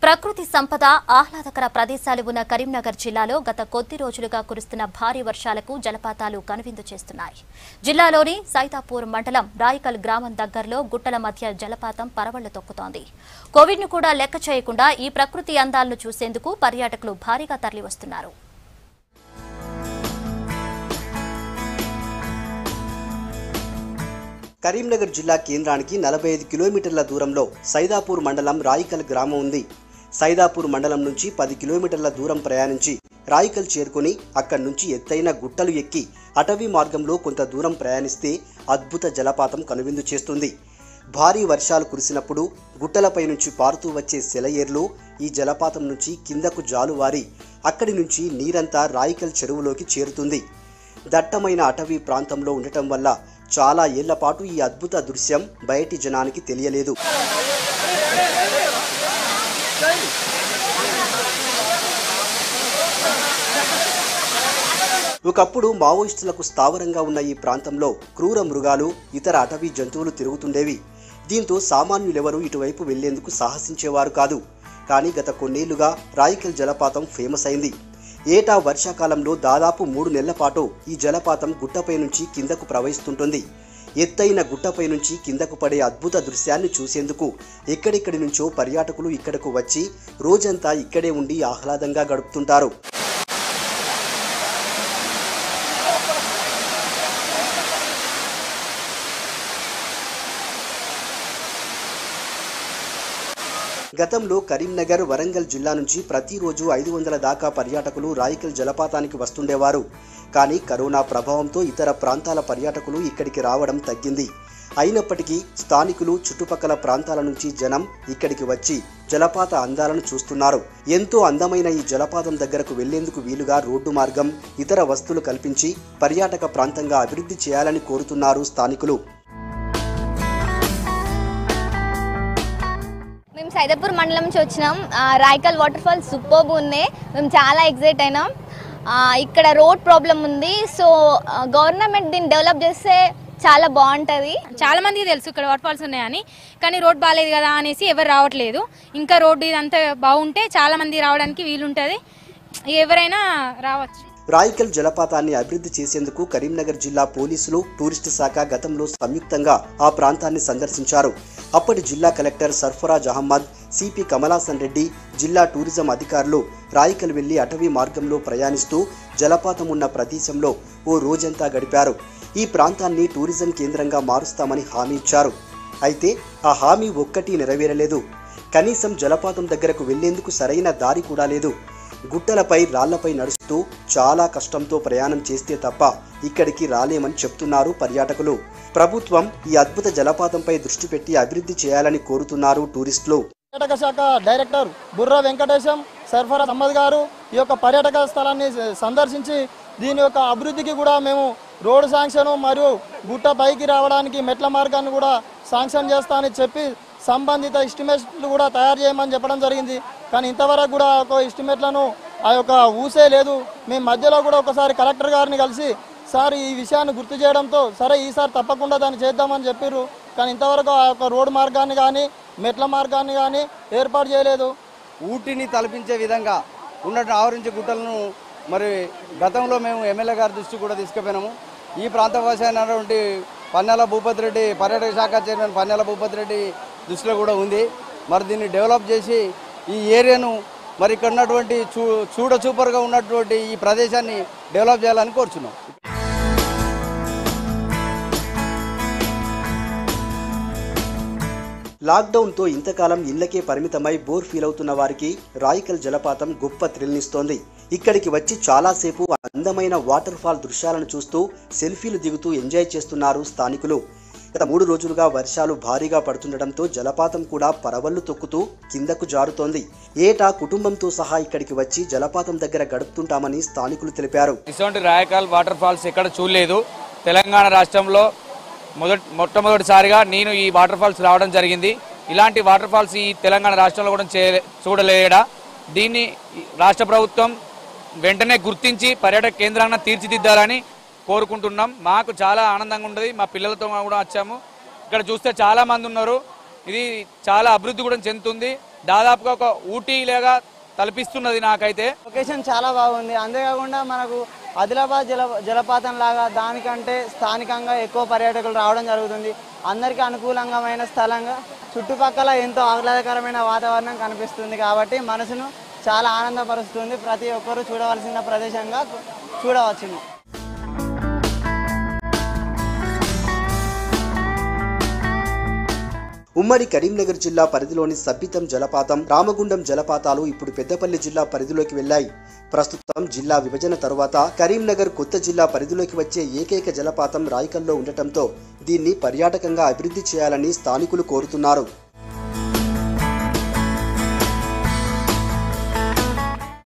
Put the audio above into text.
ప్రకృతి సంపద ఆహ్లాదకర ప్రదేశాలు ఉన్న కరీంనగర్ జిల్లాలో గత కొద్ది రోజులుగా కురుస్తున్న భారీ వర్షాలకు జలపాతాలు కనువిందు చేస్తున్నాయి జిల్లాలోని సైతాపూర్ మండలం రాయికల్ గ్రామం దగ్గరలో గుట్టల మధ్య జలపాతం పరవళ్లు తొక్కుతోంది కోవిడ్ ను కూడా లెక్క చేయకుండా ఈ ప్రకృతి అందాలను చూసేందుకు పర్యాటకులు భారీగా తరలివస్తున్నారు కరీంనగర్ జిల్లా కేంద్రానికి నలభై ఐదు కిలోమీటర్ల దూరంలో సైదాపూర్ మండలం రాయికల్ గ్రామం ఉంది సైదాపూర్ మండలం నుంచి పది కిలోమీటర్ల దూరం ప్రయాణించి రాయికల్ చేరుకుని అక్కడి నుంచి ఎత్తైన గుట్టలు ఎక్కి అటవీ మార్గంలో కొంత దూరం ప్రయాణిస్తే అద్భుత జలపాతం కనువిందు చేస్తుంది భారీ వర్షాలు కురిసినప్పుడు గుట్టలపై నుంచి పారుతూ వచ్చే సెలయేర్లు ఈ జలపాతం నుంచి కిందకు జాలువారి అక్కడి నుంచి నీరంతా రాయికల్ చెరువులోకి చేరుతుంది దట్టమైన అటవీ ప్రాంతంలో ఉండటం వల్ల చాలా ఏళ్ల పాటు ఈ అద్భుత దృశ్యం బయటి జనానికి తెలియలేదు ఒకప్పుడు మావోయిస్టులకు స్థావరంగా ఉన్న ఈ ప్రాంతంలో క్రూర మృగాలు ఇతర అటవీ జంతువులు తిరుగుతుండేవి దీంతో సామాన్యులెవరూ ఇటువైపు వెళ్లేందుకు సాహసించేవారు కాదు కానీ గత కొన్నేళ్లుగా రాయికల్ జలపాతం ఫేమస్ అయింది ఏటా వర్షాకాలంలో దాదాపు మూడు నెలల పాటు ఈ జలపాతం గుట్టపై నుంచి కిందకు ప్రవహిస్తుంటుంది ఎత్తైన గుట్టపై నుంచి కిందకు పడే అద్భుత దృశ్యాన్ని చూసేందుకు ఎక్కడెక్కడి నుంచో పర్యాటకులు ఇక్కడకు వచ్చి రోజంతా ఇక్కడే ఉండి ఆహ్లాదంగా గడుపుతుంటారు గతంలో కరీంనగర్ వరంగల్ జిల్లా నుంచి ప్రతిరోజు ఐదు వందల దాకా పర్యాటకులు రాయికల్ జలపాతానికి వస్తుండేవారు కానీ కరోనా ప్రభావంతో ఇతర ప్రాంతాల పర్యాటకులు ఇక్కడికి రావడం తగ్గింది అయినప్పటికీ స్థానికులు చుట్టుపక్కల ప్రాంతాల నుంచి జనం ఇక్కడికి వచ్చి జలపాత అందాలను చూస్తున్నారు ఎంతో అందమైన ఈ జలపాతం దగ్గరకు వెళ్లేందుకు వీలుగా రోడ్డు మార్గం ఇతర వస్తువులు కల్పించి పర్యాటక ప్రాంతంగా అభివృద్ధి చేయాలని కోరుతున్నారు స్థానికులు మేము సైదాపూర్ మండలం నుంచి వచ్చినాం ఆ, రాయకల్ వాటర్ ఫాల్ సూపర్బ్ ఉన్నాయి మేము చాలా ఎగ్జైట్ అయినాం ఆ, ఇక్కడ రోడ్ ప్రాబ్లం ఉంది సో గవర్నమెంట్ దీన్ని డెవలప్ చేస్తే చాలా బాగుంటుంది చాలా మందికి తెలుసు ఇక్కడ వాటర్ ఫాల్స్ ఉన్నాయని కానీ రోడ్ బాగాలేదు కదా అనేసి ఎవరు రావట్లేదు ఇంకా రోడ్డు ఇదంతా బాగుంటే చాలా మంది రావడానికి వీలుంటుంది ఎవరైనా రావచ్చు రాయికల్ జలపాతాన్ని అభివృద్ధి చేసేందుకు కరీంనగర్ జిల్లా పోలీసులు టూరిస్టు శాఖ గతంలో సంయుక్తంగా ఆ ప్రాంతాన్ని సందర్శించారు అప్పటి జిల్లా కలెక్టర్ సర్ఫరాజ్ అహ్మద్ సిపి కమలాసన్ రెడ్డి జిల్లా టూరిజం అధికారులు రాయికల్ వెళ్లి అటవీ మార్గంలో ప్రయాణిస్తూ జలపాతం ఉన్న ప్రదేశంలో ఓ రోజంతా గడిపారు ఈ ప్రాంతాన్ని టూరిజం కేంద్రంగా మారుస్తామని హామీ ఇచ్చారు అయితే ఆ హామీ ఒక్కటి నెరవేరలేదు కనీసం జలపాతం దగ్గరకు వెళ్లేందుకు సరైన దారి కూడా లేదు గుట్టలపై రాళ్లపై నడుస్తూ చాలా కష్టంతో ప్రయాణం చేస్తే తప్ప ఇక్కడికి రాలేమని చెప్తున్నారు పర్యాటకులు ప్రభుత్వం ఈ అద్భుత జలపాతంపై దృష్టి పెట్టి అభివృద్ధి చేయాలని కోరుతున్నారు టూరిస్టులు పర్యాటక శాఖ డైరెక్టర్ బుర్రా వెంకటేశం సర్ఫరాజ్ అహ్మద్ గారు ఈ యొక్క పర్యాటక స్థలాన్ని సందర్శించి దీని యొక్క అభివృద్ధికి కూడా మేము రోడ్డు శాంక్షన్ మరియు గుట్ట పైకి రావడానికి మెట్ల మార్గాన్ని కూడా శాంక్షన్ చేస్తామని చెప్పి సంబంధిత ఎస్టిమేట్లు కూడా తయారు చేయమని చెప్పడం జరిగింది కానీ ఇంతవరకు కూడా ఒక ఎస్టిమేట్లను ఆ యొక్క ఊసే లేదు మేము మధ్యలో కూడా ఒకసారి కలెక్టర్ గారిని కలిసి సార్ ఈ విషయాన్ని గుర్తు చేయడంతో సరే ఈసారి తప్పకుండా దాన్ని చేద్దామని చెప్పారు కానీ ఇంతవరకు ఆ యొక్క రోడ్డు మార్గాన్ని కానీ మెట్ల మార్గాన్ని కానీ ఏర్పాటు చేయలేదు ఊటిని తలపించే విధంగా ఉన్నట్టు ఆవరించి గుట్టలను మరి గతంలో మేము ఎమ్మెల్యే గారి దృష్టి కూడా తీసుకుపోయినాము ఈ ప్రాంతవాసి అయినటువంటి పన్నెల భూపతి రెడ్డి పర్యాటక శాఖ చైర్మన్ పన్నెల భూపతి రెడ్డి దృష్టిలో కూడా ఉంది మరి దీన్ని డెవలప్ చేసి ఈ ఏరియాను మరి ఇక్కడ ఉన్నటువంటి చూ చూడ చూపర్గా ఉన్నటువంటి ఈ ప్రదేశాన్ని డెవలప్ చేయాలని కోరుచున్నాం లాక్డౌన్తో ఇంతకాలం ఇళ్లకే పరిమితమై బోర్ ఫీల్ అవుతున్న వారికి రాయికల్ జలపాతం గొప్ప థ్రిల్నిస్తోంది ఇక్కడికి వచ్చి చాలాసేపు అందమైన వాటర్ ఫాల్ దృశ్యాలను చూస్తూ సెల్ఫీలు దిగుతూ ఎంజాయ్ చేస్తున్నారు స్థానికులు గత మూడు రోజులుగా వర్షాలు భారీగా పడుతుండటంతో జలపాతం కూడా పరవళ్లు తొక్కుతూ కిందకు జారుతోంది ఏటా కుటుంబంతో సహా ఇక్కడికి వచ్చి జలపాతం దగ్గర గడుపుతుంటామని స్థానికులు తెలిపారు ఇటువంటి రాయకాల్ వాటర్ ఫాల్స్ ఎక్కడ చూడలేదు తెలంగాణ రాష్ట్రంలో మొదటి మొట్టమొదటిసారిగా నేను ఈ వాటర్ ఫాల్స్ రావడం జరిగింది ఇలాంటి వాటర్ ఫాల్స్ ఈ తెలంగాణ రాష్ట్రంలో కూడా చే చూడలేడా దీన్ని రాష్ట్ర ప్రభుత్వం వెంటనే గుర్తించి పర్యాటక కేంద్రాన్ని తీర్చిదిద్దాలని కోరుకుంటున్నాం మాకు చాలా ఆనందంగా ఉంటుంది మా పిల్లలతో కూడా వచ్చాము ఇక్కడ చూస్తే చాలా మంది ఉన్నారు ఇది చాలా అభివృద్ధి కూడా చెందుతుంది దాదాపుగా ఒక ఊటీలాగా తలపిస్తున్నది నాకైతే లొకేషన్ చాలా బాగుంది అంతేకాకుండా మనకు ఆదిలాబాద్ జల జలపాతం లాగా దానికంటే స్థానికంగా ఎక్కువ పర్యాటకులు రావడం జరుగుతుంది అందరికీ అనుకూలంగమైన స్థలంగా చుట్టుపక్కల ఎంతో ఆహ్లాదకరమైన వాతావరణం కనిపిస్తుంది కాబట్టి మనసును చాలా ఆనందపరుస్తుంది ప్రతి ఒక్కరూ చూడవలసిన ప్రదేశంగా చూడవచ్చును ఉమ్మడి కరీంనగర్ జిల్లా పరిధిలోని సబ్బితం జలపాతం రామగుండం జలపాతాలు ఇప్పుడు పెద్దపల్లి జిల్లా పరిధిలోకి వెళ్లాయి ప్రస్తుతం జిల్లా విభజన తరువాత కరీంనగర్ కొత్త జిల్లా పరిధిలోకి వచ్చే ఏకైక జలపాతం రాయికల్లో ఉండటంతో దీన్ని పర్యాటకంగా అభివృద్ధి చేయాలని స్థానికులు కోరుతున్నారు